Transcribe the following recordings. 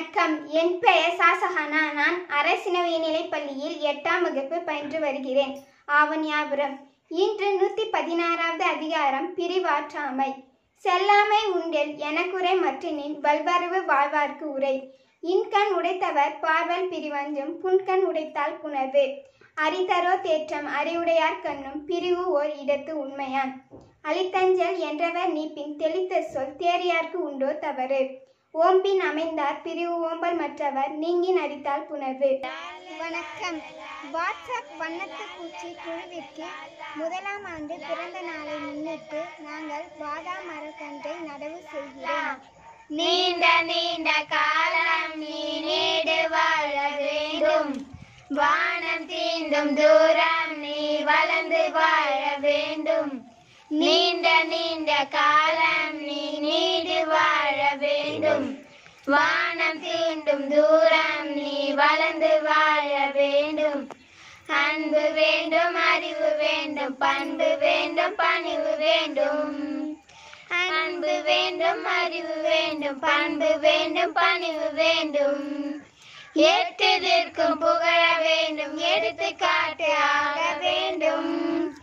வணக்கம் என் பெயர் சாசஹானா நான் அரசின உயர்நிலைப் பள்ளியில் எட்டாம் வகுப்பு பயின்று வருகிறேன் ஆவணியாபுரம் இன்று நூற்றி பதினாறாவது அதிகாரம் பிரிவாற்றாமை செல்லாமை உண்டில் எனக்குரை மற்றினின் வல்வரவு வாழ்வார்க்கு உரை இன்கண் உடைத்தவர் பார்வல் பிரிவஞ்சும் புன்கண் உடைத்தால் புணர்வு அரிதரோ தேற்றம் அறிவுடையார் கண்ணும் பிரிவு ஓர் இடத்து உண்மையான் அலித்தஞ்சல் என்றவர் நீப்பின் தெளித்த சொல் தேரியார்க்கு உண்டோ தவறு ஓம்பின் அமைந்தார் பிரிவு ஓம்பல் மற்றவர் நீங்கின் அடித்தால் புணர்வு வணக்கம் வாட்ஸ்அப் வண்ணத்து பூச்சி குழுவிற்கு முதலாம் ஆண்டு பிறந்த நாளை முன்னிட்டு நாங்கள் வாதா மரக்கன்றை நடவு செய்கிறோம் நீண்ட நீண்ட காலம் நீ நீடு வாழ வேண்டும் வானம் தீண்டும் தூரம் நீ வளர்ந்து வாழ வேண்டும் நீண்ட நீண்ட காலம் நீ நீடு வாழ வேண்டும் வானம் தீண்டும் தூரம் நீ வளர்ந்து வாழ வேண்டும் அன்பு வேண்டும் அறிவு வேண்டும் பண்பு வேண்டும் பணிவு வேண்டும் அன்பு வேண்டும் அறிவு வேண்டும் பண்பு வேண்டும் பணிவு வேண்டும் எட்டதற்கும் புகழ வேண்டும் எடுத்துக்காட்டு ஆக வேண்டும்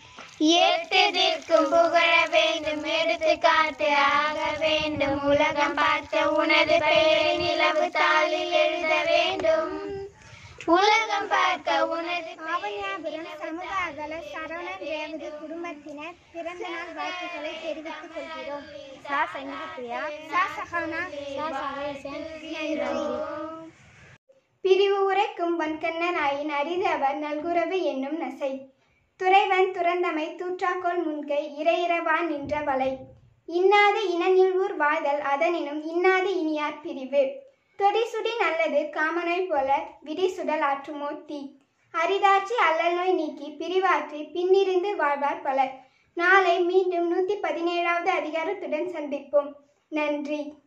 எட்டதற்கும் புகழ வேண்டும் எடுத்துக்காட்டு ஆக வேண்டும் உலகம் பார்த்த உனது பெயரை நிலவு தாளில் எழுத வேண்டும் உலகம் பார்க்க உனது ஆவணியாபுரம் சமூக அகல சரவணன் ரேவதி குடும்பத்தினர் பிறந்த நாள் வாழ்த்துக்களை தெரிவித்துக் கொள்கிறோம் சா சங்கீதப்பிரியா சா சஹானா சா சவேசன் நன்றி பிரிவு உரைக்கும் வன்கண்ணர் ஆயின் அரிது அவர் நல்குரவு என்னும் நசை துறைவன் துறந்தமை தூற்றாக்கோள் முன்கை இறையிறவா நின்ற வலை இன்னாது இனநில்வூர் வாழ்தல் அதனினும் இன்னாது இனியார் பிரிவு தொடிசுடி நல்லது காமநோய் போல விடிசுடல் ஆற்றுமோ தீ அரிதாட்சி அல்லல் நோய் நீக்கி பிரிவாற்றி பின்னிருந்து வாழ்வார் பலர் நாளை மீண்டும் நூற்றி பதினேழாவது அதிகாரத்துடன் சந்திப்போம் நன்றி